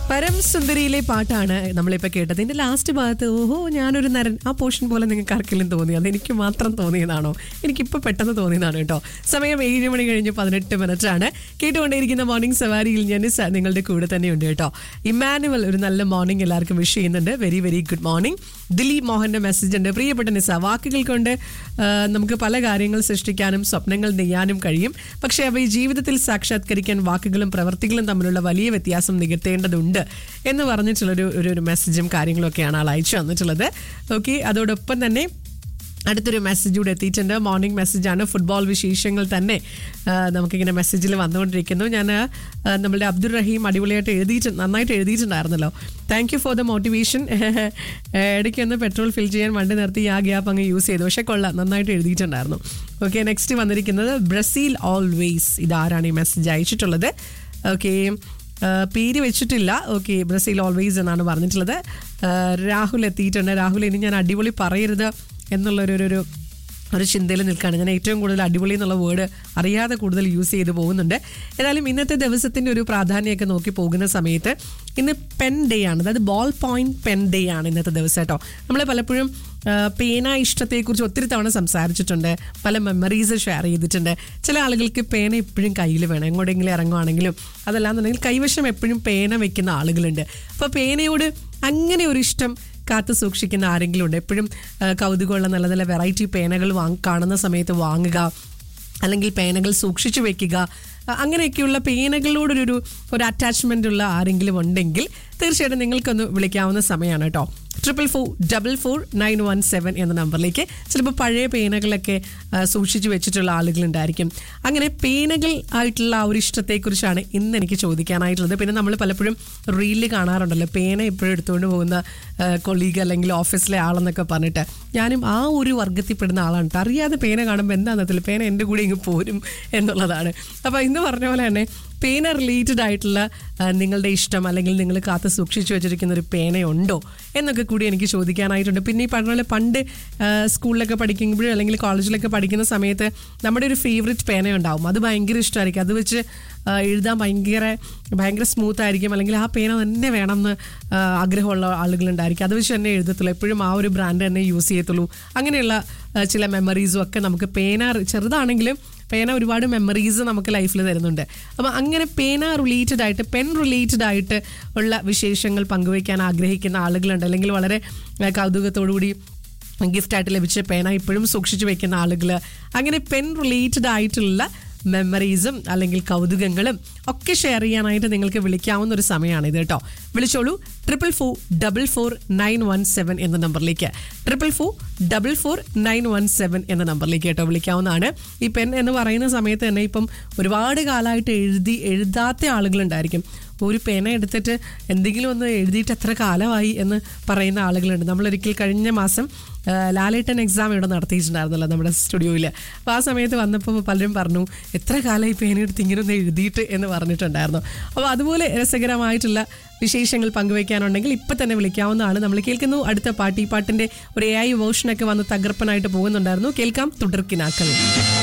പരം സുന്ദരിയിലെ പാട്ടാണ് നമ്മളിപ്പോൾ കേട്ടത് ഇതിന്റെ ലാസ്റ്റ് ഭാഗത്ത് ഓഹോ ഞാനൊരു നരൻ ആ പോർഷൻ പോലെ നിങ്ങൾക്ക് ആർക്കെങ്കിലും തോന്നി അത് എനിക്ക് മാത്രം തോന്നിയതാണോ എനിക്കിപ്പോൾ പെട്ടെന്ന് തോന്നിയതാണ് കേട്ടോ സമയം ഏഴ് മണി കഴിഞ്ഞ് പതിനെട്ട് മിനിറ്റ് ആണ് കേട്ടുകൊണ്ടേയിരിക്കുന്ന മോർണിംഗ് സവാരിയിൽ ഞാൻ സ- നിങ്ങളുടെ കൂടെ തന്നെയുണ്ട് കേട്ടോ ഇമാനുവൽ ഒരു നല്ല മോർണിംഗ് എല്ലാവർക്കും വിഷ് ചെയ്യുന്നുണ്ട് very very good morning Dileep മോഹന്റെ മെസ്സേജ് ഉണ്ട് പ്രിയപ്പെട്ട നിസ വാക്കുകൾ കൊണ്ട് ആ, നമുക്ക് പല കാര്യങ്ങൾ സൃഷ്ടിക്കാനും സ്വപ്നങ്ങൾ നെയ്യാനും കഴിയും പക്ഷേ അവ ഈ ജീവിതത്തിൽ സാക്ഷാത്കരിക്കാൻ വാക്കുകളും പ്രവർത്തികളും തമ്മിലുള്ള വലിയ വ്യത്യാസം നികത്തേണ്ടതുണ്ട് എന്ന് പറഞ്ഞിട്ടുള്ളൊരു ഒരു ഒരു മെസ്സേജും കാര്യങ്ങളൊക്കെയാണ് ആൾ അയച്ചു തന്നിട്ടുള്ളത് ഓക്കെ അതോടൊപ്പം തന്നെ അടുത്തൊരു മെസ്സേജ് കൂടെ എത്തിയിട്ടുണ്ട് മോർണിംഗ് മെസ്സേജാണ് ഫുട്ബോൾ വിശേഷങ്ങൾ തന്നെ ആ, നമുക്കിങ്ങനെ മെസ്സേജിൽ വന്നുകൊണ്ടിരിക്കുന്നു ഞാൻ ആ, നമ്മളുടെ അബ്ദുൾ റഹീം അടിപൊളിയായിട്ട് എഴുതിയിട്ട് നന്നായിട്ട് എഴുതിയിട്ടുണ്ടായിരുന്നല്ലോ thank you for the motivation ഇടയ്ക്കൊന്ന് പെട്രോൾ ഫിൽ ചെയ്യാൻ വണ്ടി നിർത്തി ആ ഗ്യാപ്പ് അങ്ങ് യൂസ് ചെയ്തു പക്ഷേ കൊള്ളാം നന്നായിട്ട് എഴുതിയിട്ടുണ്ടായിരുന്നു ഓക്കെ നെക്സ്റ്റ് വന്നിരിക്കുന്നത് ബ്രസീൽ ഓൾവേസ് ഇതാരാണ് ഈ മെസ്സേജ് അയച്ചിട്ടുള്ളത് ഓക്കെ പേര് വെച്ചിട്ടില്ല ഓക്കെ ബ്രസീൽ ഓൾവേസ് എന്നാണ് പറഞ്ഞിട്ടുള്ളത് ആ, രാഹുൽ എത്തിയിട്ടുണ്ട് രാഹുൽ ഇനി ഞാൻ അടിപൊളി പറയരുത് എന്നുള്ളൊരു ഒരു- ഒരു ഒരു ചിന്തയിൽ നിൽക്കുകയാണ് ഞാൻ ഏറ്റവും കൂടുതൽ അടിപൊളി എന്നുള്ള വേർഡ് അറിയാതെ കൂടുതൽ യൂസ് ചെയ്ത് പോകുന്നുണ്ട് ഏതായാലും ഇന്നത്തെ ദിവസത്തിൻ്റെ ഒരു പ്രാധാന്യമൊക്കെ നോക്കി പോകുന്ന സമയത്ത് ഇന്ന് പെൻ ഡേ ആണ് അതായത് ബോൾ പോയിന്റ് പെൻ ഡേ ആണ് ഇന്നത്തെ ദിവസം കേട്ടോ നമ്മൾ പലപ്പോഴും ആ, പേന ഇഷ്ടത്തെക്കുറിച്ച് ഒത്തിരി തവണ സംസാരിച്ചിട്ടുണ്ട് പല മെമ്മറീസ് ഷെയർ ചെയ്തിട്ടുണ്ട് ചില ആളുകൾക്ക് പേന എപ്പോഴും കയ്യിൽ വേണം എങ്ങോട്ടെങ്കിലും ഇറങ്ങുവാണെങ്കിലും അതല്ലാന്നുണ്ടെങ്കിൽ കൈവശം എപ്പോഴും പേന വെക്കുന്ന ആളുകളുണ്ട് അപ്പോൾ പേനയോട് അങ്ങനെ ഒരു ഇഷ്ടം കാത്തു സൂക്ഷിക്കുന്ന ആരെങ്കിലും ഉണ്ട് എപ്പോഴും ആ, കൗതുകമുള്ള നല്ല നല്ല വെറൈറ്റി പേനകൾ വാങ് കാണുന്ന സമയത്ത് വാങ്ങുക അല്ലെങ്കിൽ പേനകൾ സൂക്ഷിച്ചു വെക്കുക ആ, അങ്ങനെയൊക്കെയുള്ള പേനകളോടൊരു ഒരു അറ്റാച്ച്മെൻ്റ് ഉള്ള ആരെങ്കിലും ഉണ്ടെങ്കിൽ തീർച്ചയായിട്ടും നിങ്ങൾക്കൊന്ന് വിളിക്കാവുന്ന സമയമാണ് കേട്ടോ triple four double four nine one seven എന്ന നമ്പറിലേക്ക് ചിലപ്പോൾ പഴയ പേനകളൊക്കെ ആ, സൂക്ഷിച്ചു വെച്ചിട്ടുള്ള ആളുകളുണ്ടായിരിക്കും അങ്ങനെ പേനകൾ ആയിട്ടുള്ള ആ ഒരു ഇഷ്ടത്തെക്കുറിച്ചാണ് ഇന്ന് എനിക്ക് ചോദിക്കാനായിട്ടുള്ളത് പിന്നെ നമ്മൾ പലപ്പോഴും റീലിൽ കാണാറുണ്ടല്ലോ പേന എപ്പോഴും എടുത്തുകൊണ്ട് പോകുന്ന കൊളീഗ് അല്ലെങ്കിൽ ഓഫീസിലെ ആളെന്നൊക്കെ പറഞ്ഞിട്ട് ഞാനും ആ ഒരു വർഗത്തിൽപ്പെടുന്ന ആളാണ് ട്ടോ. അറിയാതെ പേന കാണുമ്പോൾ എന്താണെന്നത്തില്ല പേന എൻ്റെ കൂടെ ഇങ്ങ് പോരും എന്നുള്ളതാണ് അപ്പോൾ ഇന്ന് പറഞ്ഞ പോലെ തന്നെ പേന റിലേറ്റഡ് ആയിട്ടുള്ള ആ, നിങ്ങളുടെ ഇഷ്ടം അല്ലെങ്കിൽ നിങ്ങൾ കാത്ത് സൂക്ഷിച്ചു വെച്ചിരിക്കുന്ന ഒരു പേനയുണ്ടോ എന്നൊക്കെ കൂടി എനിക്ക് ചോദിക്കാനായിട്ടുണ്ട് പിന്നെ ഈ പറഞ്ഞ പോലെ പണ്ട് ആ, സ്കൂളിലൊക്കെ പഠിക്കുമ്പോഴും അല്ലെങ്കിൽ കോളേജിലൊക്കെ പഠിക്കുന്ന സമയത്ത് നമ്മുടെ ഒരു ഫേവററ്റ് പേന ഉണ്ടാവും അത് ഭയങ്കര ഇഷ്ടമായിരിക്കും അത് വെച്ച് ആ, എഴുതാൻ ഭയങ്കര ഭയങ്കര സ്മൂത്ത് ആയിരിക്കും അല്ലെങ്കിൽ ആ പേന തന്നെ വേണമെന്ന് ആ, ആഗ്രഹമുള്ള ആളുകളുണ്ടായിരിക്കും അത് വെച്ച് തന്നെ എഴുതത്തുള്ളൂ എപ്പോഴും ആ ഒരു ബ്രാൻഡ് തന്നെ യൂസ് ചെയ്യത്തുള്ളൂ അങ്ങനെയുള്ള ആ, ചില മെമ്മറീസും ഒക്കെ നമുക്ക് പേന ചെറുതാണെങ്കിലും പേന ഒരുപാട് മെമ്മറീസ് നമുക്ക് ലൈഫിൽ തരുന്നുണ്ട് അപ്പം അങ്ങനെ പേന റിലേറ്റഡ് ആയിട്ട് പെൻ റിലേറ്റഡ് ആയിട്ട് ഉള്ള വിശേഷങ്ങൾ പങ്കുവയ്ക്കാൻ ആഗ്രഹിക്കുന്ന ആളുകളുണ്ട് അല്ലെങ്കിൽ വളരെ ആ, കൗതുകത്തോടുകൂടി ഗിഫ്റ്റായിട്ട് ലഭിച്ച പേന ഇപ്പോഴും സൂക്ഷിച്ചു വെക്കുന്ന ആളുകൾ അങ്ങനെ പെൻ റിലേറ്റഡ് ആയിട്ടുള്ള മെമ്മറീസും അല്ലെങ്കിൽ കൗതുകങ്ങളും ഒക്കെ ഷെയർ ചെയ്യാനായിട്ട് നിങ്ങൾക്ക് വിളിക്കാവുന്ന ഒരു സമയമാണ് ഇത് കേട്ടോ വിളിച്ചോളൂ triple four double four nine one seven എന്ന നമ്പറിലേക്ക് triple four double four nine one seven എന്ന നമ്പറിലേക്ക് കേട്ടോ വിളിക്കാവുന്നതാണ് ഈ പെൻ എന്ന് പറയുന്ന സമയത്ത് തന്നെ ഇപ്പം ഒരുപാട് കാലമായിട്ട് എഴുതി എഴുതാത്ത ആളുകളുണ്ടായിരിക്കും ഒരു പേന എടുത്തിട്ട് എന്തെങ്കിലും ഒന്ന് എഴുതിയിട്ട് എത്ര കാലമായി എന്ന് പറയുന്ന ആളുകളുണ്ട് നമ്മളൊരിക്കൽ കഴിഞ്ഞ മാസം ആ, ലാലേട്ടൻ എക്സാം ഇവിടെ നടത്തിയിട്ടുണ്ടായിരുന്നല്ലോ നമ്മുടെ സ്റ്റുഡിയോയിൽ അപ്പോൾ ആ സമയത്ത് വന്നപ്പോൾ പലരും പറഞ്ഞു എത്ര കാലമായി പേന എടുത്ത് ഇങ്ങനെ ഒന്ന് എഴുതിയിട്ട് എന്ന് പറഞ്ഞിട്ടുണ്ടായിരുന്നു അപ്പോൾ അതുപോലെ രസകരമായിട്ടുള്ള വിശേഷങ്ങൾ പങ്കുവയ്ക്കാനുണ്ടെങ്കിൽ ഇപ്പം തന്നെ വിളിക്കാവുന്നതാണ് നമ്മൾ കേൾക്കുന്നു അടുത്ത പാട്ട് ഈ പാട്ടിൻ്റെ ഒരു എ ഐ വേർഷനൊക്കെ വന്ന് തകർപ്പനായിട്ട് പോകുന്നുണ്ടായിരുന്നു കേൾക്കാം തുടർക്കിനാക്കൾ